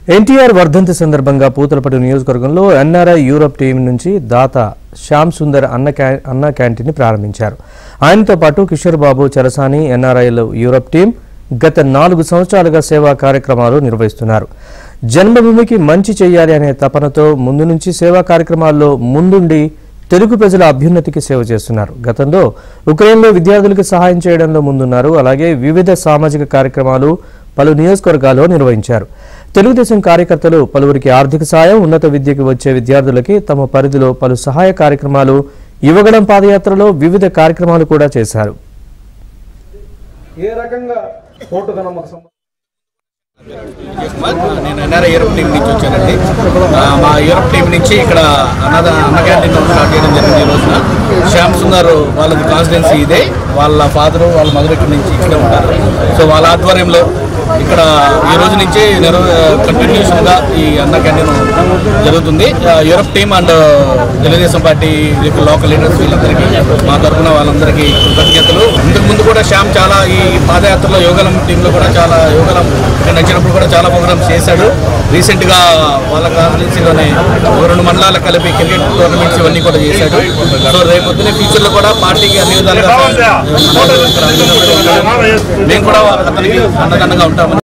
ఎన్టీఆర్ వర్ధంతి సందర్భంగా పూతలపట్టు నియోజకవర్గంలో ఎన్ఆర్ఐ యూరప్ టీం నుంచి దాత శ్యామ్ సుందర్ అన్న క్యా అన్న క్యాంటీన్ ప్రారంభించారు ఆయనతో పాటు కిషోర్ బాబు చరసాని ఎన్ఆర్ఐల యూరప్ టీం గత నాలుగు సంవత్సరాలుగా సేవా కార్యక్రమాలు నిర్వహిస్తున్నారు జన్మభూమికి మంచి చేయాలి అనే తపనతో ముందు నుంచి సేవా కార్యక్రమాల్లో ముందుండి తెలుగు ప్రజల అభ్యున్నతికి సేవ చేస్తున్నారు గతంలో ఉక్రెయిన్లో విద్యార్థులకు సహాయం చేయడంలో ముందున్నారు అలాగే వివిధ సామాజిక కార్యక్రమాలు పలు నియోజకవర్గాల్లో నిర్వహించారు తెలుగుదేశం కార్యకర్తలు పలువురికి ఆర్థిక సాయం ఉన్నత విద్యకు వచ్చే విద్యార్థులకి తమ పరిధిలో పలు సహాయ కార్యక్రమాలు యువగడం పాదయాత్రలో వివిధ కార్యక్రమాలు కూడా చేశారు ఏ రకంగా ఓటుగా నమ్మక సంబంధం కుమార్ నేను ఎన్ఆర్ఐ యూరప్ టీం నుంచి వచ్చానండి ఆ, మా యూరప్ టీం నుంచి ఇక్కడ అన్నద అన్న క్యాంటీన్ స్టార్ట్ చేయడం జరిగింది ఈ రోజున శ్యామ్ సుందర్ వాళ్ళది కాన్స్టిట్యున్సీ ఇదే వాళ్ళ ఫాదర్ వాళ్ళ మదర్ ఇక్కడ నుంచి ఇక్కడే ఉంటారు సో వాళ్ళ ఆధ్వర్యంలో ఇక్కడ ఈ రోజు నుంచి కంటిన్యూషన్ గా ఈ అన్న క్యాంటీన్ జరుగుతుంది ఆ, Europe team and Telugu Desam party local leaders వీళ్ళందరికీ మా తరఫున వాళ్ళందరికీ కృతజ్ఞతలు ఇంతకు ముందు కూడా శ్యామ్ చాలా ఈ పాదయాత్రలో యోగలం టీంలో కూడా చాలా యోగలం నేను వచ్చినప్పుడు కూడా చాలా ప్రోగ్రామ్స్ చేశాడు రీసెంట్ గా వాళ్ళ కాన్స్టిట్యూన్సీలోనే ఒక రెండు మండలాలు కలిపి క్రికెట్ టోర్నమెంట్స్ ఇవన్నీ కూడా చేశాడు సో రేపు పొద్దున్నే ఫ్యూచర్ లో కూడా పార్టీకి అన్ని విధాలుగా ఇక్కడ అందుబాటులో ఉంటాడు. మేము కూడా అతనికి అండదండగా ఉంటామని